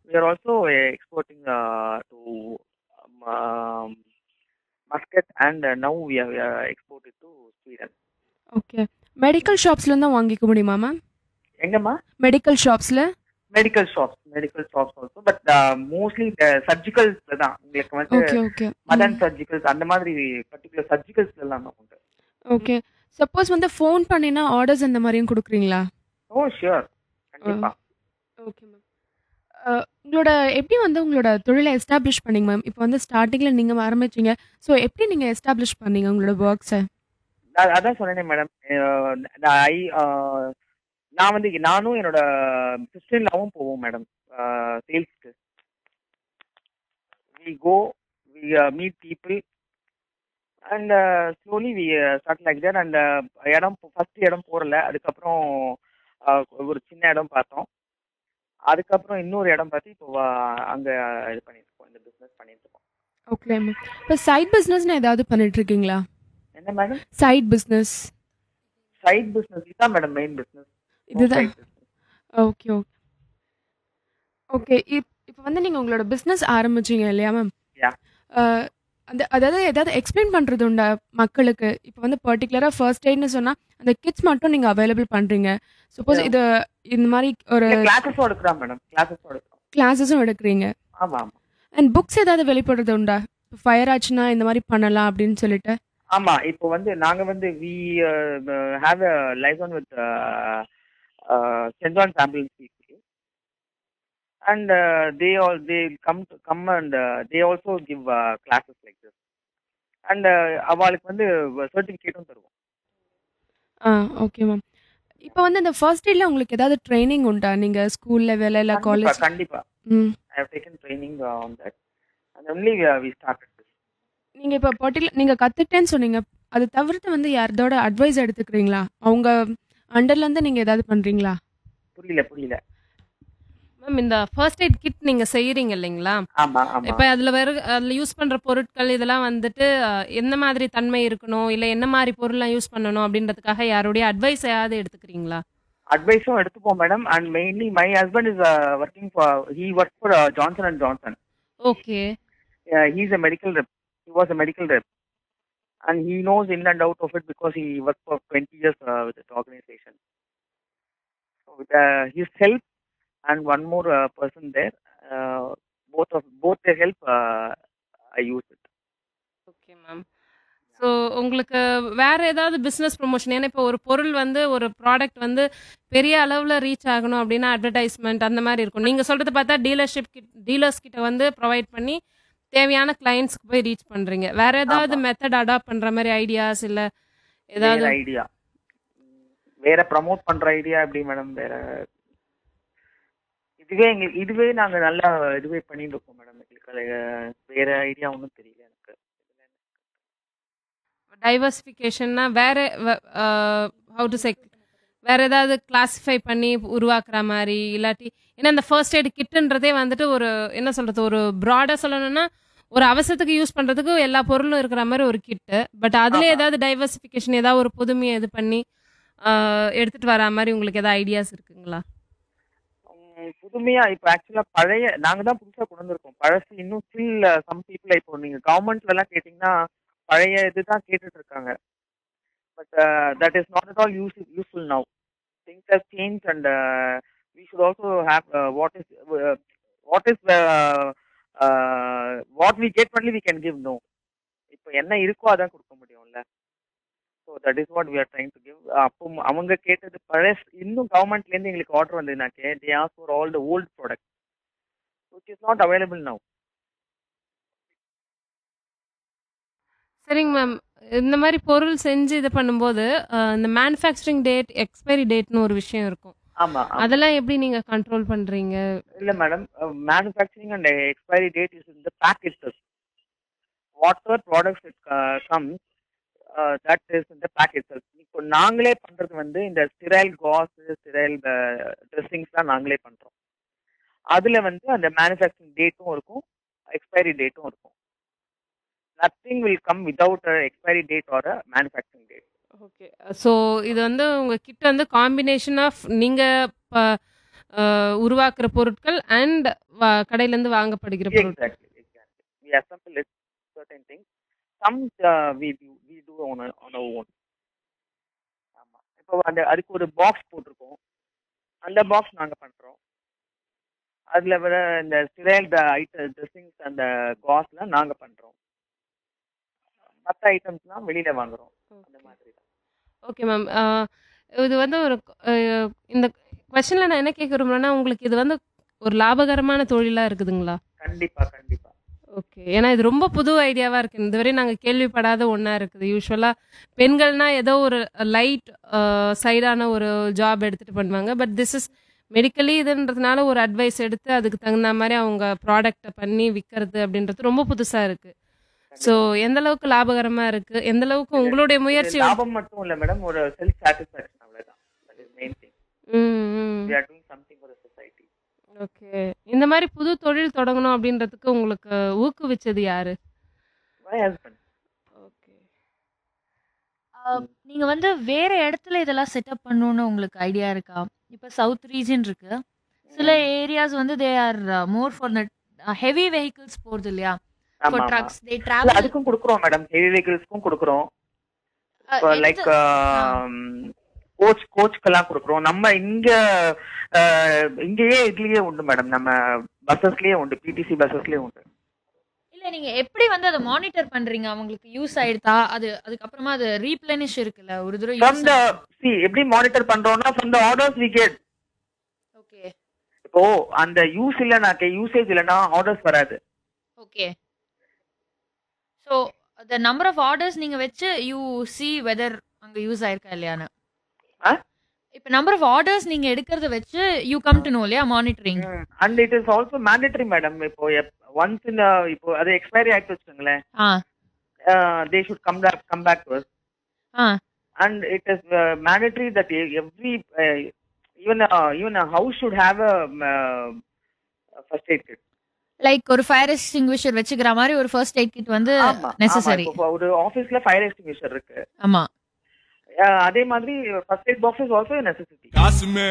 we are also uh, exporting uh, to um, um, Muscat and uh, now we have uh, exported to Sweden. Okay medical ஷாப்ஸ்ல தான் வாங்கிக்க முடியுமா ma'am எங்கம்மா medical ஷாப்ஸ்ல medical shops medical shops also but mostly சர்ஜிக்கல்ஸ்ல தான் உங்களுக்கு வந்து ஓகே ஓகே மதன் சர்ஜிக்கல்ஸ் அந்த மாதிரி பர்டிகுலர் சர்ஜிக்கல்ஸ்ல எல்லாம் தான் உண்டு ஓகே சப்போஸ் வந்து ஃபோன் பண்ணினா ஆர்டர்ஸ் அந்த மாதிரியும் கொடுக்குறீங்களா ஓ ஷியோர் கண்டிப்பா ஓகே மேம் உங்களோட எப்படி வந்து உங்களோட தொழிலை எஸ்டாப்ளிஷ் பண்ணீங்க மேம் இப்போ வந்து ஸ்டார்டிங்கில் நீங்கள் ஆரம்பிச்சீங்க ஸோ எப்படி நீங்கள் எஸ்டாப்ளிஷ் பண்ணீங்க உங்களோட ஒர்க்ஸை நான் அதான் சொன்னேனே மேடம் ஐ நான் வந்து நானும் என்னோட சிஸ்டர்லாவும் போவோம் மேடம் சேல்ஸ்க்கு we go we meet people and slowly we start like that and இடம் ஃபர்ஸ்ட் இடம் போறல அதுக்கப்புறம் uh, ஒரு சின்ன இடம் பார்த்தோம் அதுக்கப்புறம் இன்னொரு இடம் பார்த்து இப்போ uh, அங்க இது பண்ணிட்டு இருக்கோம் இந்த பிசினஸ் பண்ணிட்டு இருக்கோம் ஓகே மேம் இப்போ சைட் பிஸ்னஸ்னு ஏதாவது பண்ணிட்டு இருக்கீங்களா என்ன madam side business side business இதுதான் மேடம் மெயின் பிசினஸ் இதுதான் ஓகே ஓகே ஓகே இப் இப்போ வந்து நீங்கள் உங்களோட பிஸ்னஸ் ஆரம்பிச்சீங்க இல்லையா மேம் Yeah. அந்த அதாவது ஏதாவது எக்ஸ்பிளைன் பண்ணுறது உண்டா மக்களுக்கு இப்போ வந்து பர்டிகுலராக ஃபர்ஸ்ட் எய்ட்னு சொன்னால் அந்த கிட்ஸ் மட்டும் நீங்கள் அவைலபிள் பண்ணுறீங்க சப்போஸ் Yeah. இது இந்த மாதிரி ஒரு கிளாஸஸும் எடுக்கிறோம் மேடம் கிளாஸஸும் எடுக்கிறோம் கிளாஸஸும் எடுக்கிறீங்க ஆமா ஆமா அண்ட் புக்ஸ் ஏதாவது வெளிப்படுறது உண்டா இப்போ ஃபயர் ஆச்சுன்னா இந்த மாதிரி பண்ணலாம் அப்படின்னு சொல்லிட்டு ஆமா இப்போ வந்து நாங்க வந்து we have a liaison with saint John ambulance people and they all they come come and they also give classes like this and அவளுக்கு வந்து சர்டிஃபிகேட்டும் தருவோம் ஆ ஓகே மேம் இப்போ வந்து இந்த ஃபர்ஸ்ட் எய்டில் உங்களுக்கு ஏதாவது ட்ரைனிங் உண்டா நீங்கள் ஸ்கூல் லெவலில் இல்லை கண்டிப்பா காலேஜ் கண்டிப்பா hmm I have taken training on that and only we started this நீங்கள் இப்போ பர்டிகுலர் நீங்கள் கற்றுட்டேன்னு சொன்னீங்க அது தவிர்த்து வந்து யாரோட அட்வைஸ் எடுத்துக்கிறீங்களா அவங்க அண்டர்லேருந்து நீங்கள் ஏதாவது பண்ணுறீங்களா புரியல புரியல மேம் இந்த ஃபர்ஸ்ட் எய்ட் கிட் நீங்க செய்யறீங்க இல்லைங்களா ஆமா ஆமா இப்ப அதுல வேற அதுல யூஸ் பண்ற பொருட்கள் இதெல்லாம் வந்துட்டு அஹ், எந்த மாதிரி தன்மை இருக்கணும் இல்ல என்ன மாதிரி பொருள்லாம் யூஸ் பண்ணணும் அப்படின்றதுக்காக யாருடைய அட்வைஸ் ஏதாவது எடுத்துக்கிறீங்களா அட்வைஸும் எடுத்துப்போம் madam and mainly my husband is working for he work for Johnson and Johnson okay he's a medical rep he was a medical rep and he knows in and out of it because he work for twenty years with it organisation with his help and one more person there both of both their help I use it okay ma'am so உங்களுக்கு வேற ஏதாவது business promotion ஏன்னா இப்போ ஒரு பொருள் வந்து ஒரு product வந்து பெரிய அளவில் ரீச் ஆகணும் அப்படின்னா அட்வர்டைஸ்மெண்ட் அந்த மாதிரி இருக்கும் நீங்கள் சொல்றது பார்த்தா டீலர்ஷிப் கிட் டீலர்ஸ் கிட்ட வந்து ப்ரொவைட் பண்ணி தேவையான கிளைண்ட்ஸ்க்கு போய் ரீச் பண்றீங்க வேற ஏதாவது ஆமா. மெத்தட் அடாப்ட் பண்ற மாதிரி ஐடியாஸ் இல்ல ஏதாவது வேற ஐடியா வேற ப்ரமோட் பண்ற ஐடியா எப்படி மேடம் வேற இதுவே எங்களுக்கு இதுவே நாங்க நல்லா இதுவே பண்ணிட்டு இருக்கோம் மேடம் எங்களுக்கு அது, வேற ஐடியா ஒன்றும் தெரியல எனக்கு டைவர்சிஃபிகேஷன்னா வேற ஹவு டு சே வேற ஏதாவது கிளாசிஃபை பண்ணி உருவாக்குற மாதிரி இல்லாட்டி ஏன்னா இந்த ஃபர்ஸ்ட் எய்ட் கிட்டுன்றதே வந்துட்டு ஒரு என்ன சொல்றது ஒரு ப்ராடா சொல்லணும்னா ஒரு அவசரத்துக்கு யூஸ் பண்றதுக்கு எல்லா பொருளும் இருக்கிற மாதிரி ஒரு கிட்டு பட் அதுல ஆமா. ஏதாவது டைவர்சிஃபிகேஷன் ஏதாவது ஒரு புதுமையை இது பண்ணி ஆஹ், எடுத்துட்டு வர மாதிரி உங்களுக்கு ஏதாவது ஐடியாஸ் இருக்குங்களா உம், புதுமையா இப்போ ஆக்சுவலா பழைய நாங்க தான் புதுசா கொண்டு வந்திருக்கோம் பழசு இன்னும் ஸ்டில் சம் பீப்புள் இப்போ நீங்க கவர்மெண்ட்ல எல்லாம் கேட்டீங்கன்னா பழைய இதுதான் கேட்டுட்டு இருக்காங்க but that is not at all use useful now things have change and we should also have what is what is what we get only we can give no இப்போ என்ன இருக்கோ அதான் கொடுக்க முடியும்ல so that is what we are trying to give அப்போ அவங்க கேட்டது பழைய இன்னும் கவர்மெண்ட்லேருந்து எங்களுக்கு ஆர்டர் வந்ததுனாக்கே they ask for all the old product which is not available now சரிங்க மேம் இந்த மாதிரி பொருள் செஞ்சு இது பண்ணும்போது ஆஹ், இந்த மேனுஃபேக்சரிங் டேட் எக்ஸ்பைரி டேட்னு ஒரு விஷயம் இருக்கும் ஆமா ஆமா. அதெல்லாம் எப்படி நீங்க கண்ட்ரோல் பண்றீங்க இல்ல madam manufacturing and expiry date is in the packet whatever products it come that is இந்த பேக்கெட் இப்போ நாங்களே பண்றது வந்து இந்த ஸ்டிரைல் காஸ் ஸ்டிரைல் ட்ரெஸ்ஸிங்ஸ் தான் நாங்களே பண்றோம் அதுல வந்து அந்த மேனுஃபேக்சரிங் டேட்டும் இருக்கும் எக்ஸ்பைரி டேட்டும் இருக்கும் nothing will come without expiry date or manufacturing date okay so இது வந்து உங்க கிட்ட வந்து காம்பினேஷன் ஆஃப் நீங்க உருவாக்குற பொருட்கள் அண்ட் கடையிலேருந்து வாங்கப்படுகிற பொருட்கள் Exactly, exactly. We assemble it, certain things. Some uh, we do we do on our, on our own. ஆமா. இப்போ அந்த அதுக்கு ஒரு பாக்ஸ் போட்டிருக்கோம் அந்த பாக்ஸ் நாங்க பண்றோம் அதுல வர இந்த ஸ்டிரைல் ஐட்ட ட்ரெஸ்ஸிங்ஸ் அந்த காஸ்லாம் நாங்க பண்றோம் மற்ற ஐட்டம்ஸ்லாம் வெளியில வாங்குறோம் அந்த மாதிரி தான் ஓகே மேம் இது வந்து ஒரு அஹ், இந்த கொஸ்டினில் நான் என்ன கேட்க விரும்புறேன்னா உங்களுக்கு இது வந்து ஒரு லாபகரமான தொழிலாக இருக்குதுங்களா கண்டிப்பா கண்டிப்பா ஓகே ஏன்னா இது ரொம்ப புது ஐடியாவாக இருக்குது இதுவரை நாங்கள் கேள்விப்படாத ஒன்றா இருக்குது யூஸ்வலாக பெண்கள்னா ஏதோ ஒரு லைட் சைடான ஒரு ஜாப் எடுத்துகிட்டு பண்ணுவாங்க பட் திஸ் இஸ் மெடிக்கலி இதுன்றதுனால ஒரு அட்வைஸ் எடுத்து அதுக்கு தகுந்த மாதிரி அவங்க ப்ராடக்ட்டை பண்ணி விற்கிறது அப்படின்றது ரொம்ப புதுசாக இருக்குது ஸோ எந்த அளவுக்கு லாபகரமாக இருக்குது எந்த அளவுக்கு உங்களுடைய இது முயற்சி லாபம் மட்டும் இல்ல மேடம் ஒரு செல்ஃப் சாட்டிஸ்பாக்சன் அவ்வளவுதான் that is main thing ம் ம் we are doing something for the society okay இந்த மாதிரி புது தொழில் தொடங்கணும் அப்படின்றதுக்கு உங்களுக்கு ஊக்குவிச்சது யாரு my husband ஓகே ஆஹ் நீங்க வந்து வேற இடத்துல இதெல்லாம் செட்டப் பண்ணணும்னு உங்களுக்கு ஐடியா இருக்கா இப்ப சவுத் ரீஜன் இருக்கு சில ஏரியாஸ் வந்து they are more for the heavy vehicles போறது இல்லையா ஆமா, ஃபார் ஆமா. ட்ரக்ஸ் தே இல்ல, டிராவல் அதுக்கும் கொடுக்குறோம் மேடம் ஹெவி வெஹிக்கிள்ஸ்க்கும் கொடுக்குறோம் லைக் கோச் கோச்க்கெல்லாம் கொடுக்குறோம் நம்ம இங்க அஹ், இங்கேயே இதுலயே உண்டு மேடம் நம்ம பஸ்ஸஸ்லயே உண்டு பிடிசி பஸ்ஸஸ்லயே உண்டு இல்ல நீங்க எப்படி வந்து அதை மானிட்டர் பண்றீங்க அவங்களுக்கு யூஸ் ஆயிடுதா அது அதுக்கப்புறமா அது ரீப்ளனிஷ் இருக்குல்ல ஒரு தடவை ஃப்ரம் த சி எப்படி மானிட்டர் பண்றோம்னா from the orders we get okay இப்போ அந்த யூஸ் இல்லைனாக்க யூசேஜ் இல்லைன்னா ஆர்டர்ஸ் வராது okay so the number of orders நீங்க வச்சு யூ சி வெதர் அங்க யூஸ் ஆயிருக்கா இல்லையான்னு ஆ? இப்போ நம்பர் ஆஃப் ஆர்டர்ஸ் நீங்க எடுக்கிறத வச்சு யூ கம் டு நோ இல்லையா monitoring and it is also mandatory madam இப்போ ஒன்ஸ் இன் இப்போ அது எக்ஸ்பைரி ஆயிட்டு வச்சுக்கோங்களேன் ஆ they should come back come back to uh and it is uh, mandatory that e- every uh, even uh, even a house should have a um, uh, a first aid kit. Like ஒரு fire extinguisher வச்சுக்கிற மாதிரி ஒரு first aid kit வந்து ஆமா, necessary. ஆமா. இப்போ ஒரு ஆபீஸ்ல ஃபயர் எக்ஸ்டிங்விஷர் இருக்கு ஆமா அஹ் அதே மாதிரி first aid box is also necessity காசுமே